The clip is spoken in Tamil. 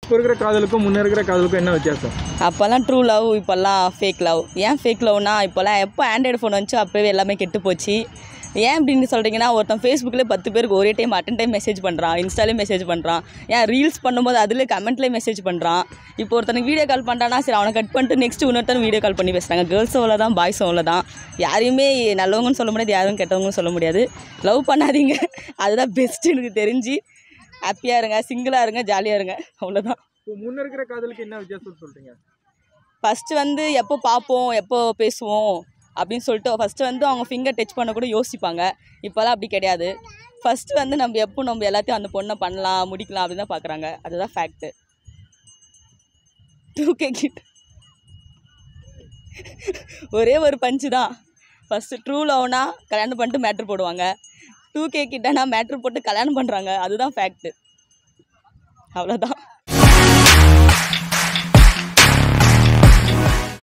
இப்போ இருக்கிற காதலுக்கும் முன்ன இருக்கிற காதலுக்கும் என்ன வித்தியாசம் அப்போல்லாம் ட்ரூ லவ் இப்போல்லாம் ஃபேக் லவ் ஏன் ஃபேக் லவ்னா இப்போல்லாம் எப்போ ஆண்ட்ராய்டு ஃபோன் வந்துச்சோ அப்போவே எல்லாமே கெட்டு போச்சு ஏன் அப்படின்னு சொல்கிறீங்கன்னா ஒருத்தன் ஃபேஸ்புக்கில் பத்து பேருக்கு ஒரே டைம் அட்டன் டைம் மெசேஜ் பண்ணுறான் இன்ஸ்டாலேயும் மெசேஜ் பண்ணுறான் ஏன் ரீல்ஸ் பண்ணும்போது அதில் கமெண்ட்லேயே மெசேஜ் பண்ணுறான் இப்போ ஒருத்தனுக்கு வீடியோ கால் பண்ணுறான்னா சரி அவனை கட் பண்ணிட்டு நெக்ஸ்ட் இன்னொருத்தன் வீடியோ கால் பண்ணி பேசுகிறாங்க கேர்ள்ஸும் அவ்வளோ தான் பாய்ஸும் அவ்வளோ தான் யாரையுமே நல்லவங்கன்னு சொல்ல முடியாது யாரும் கெட்டவங்கன்னு சொல்ல முடியாது லவ் பண்ணாதீங்க அதுதான் பெஸ்ட்டு எனக்கு தெரிஞ்சு ஹாப்பியாக இருங்க சிங்கிளாக இருங்க ஜாலியாக இருங்க அவ்வளோதான் இப்போ முன்ன இருக்கிற காதலுக்கு என்ன வித்தியாசம் சொல்றீங்க ஃபஸ்ட்டு வந்து எப்போ பார்ப்போம் எப்போ பேசுவோம் அப்படின்னு சொல்லிட்டு ஃபஸ்ட்டு வந்து அவங்க ஃபிங்கர் டச் பண்ண கூட யோசிப்பாங்க இப்போல்லாம் அப்படி கிடையாது ஃபஸ்ட்டு வந்து நம்ம எப்போ நம்ம எல்லாத்தையும் அந்த பொண்ணை பண்ணலாம் முடிக்கலாம் அப்படின்னு தான் பார்க்குறாங்க அதுதான் ஃபேக்ட்டு டூ கே கிட் ஒரே ஒரு பஞ்சு தான் ஃபஸ்ட்டு ட்ரூ லவ்னா கல்யாணம் பண்ணிட்டு மேட்ரு போடுவாங்க டூ கே கிட்டனா மேட்ரு போட்டு கல்யாணம் பண்ணுறாங்க அதுதான் ஃபேக்ட்டு அவ்வளோதான்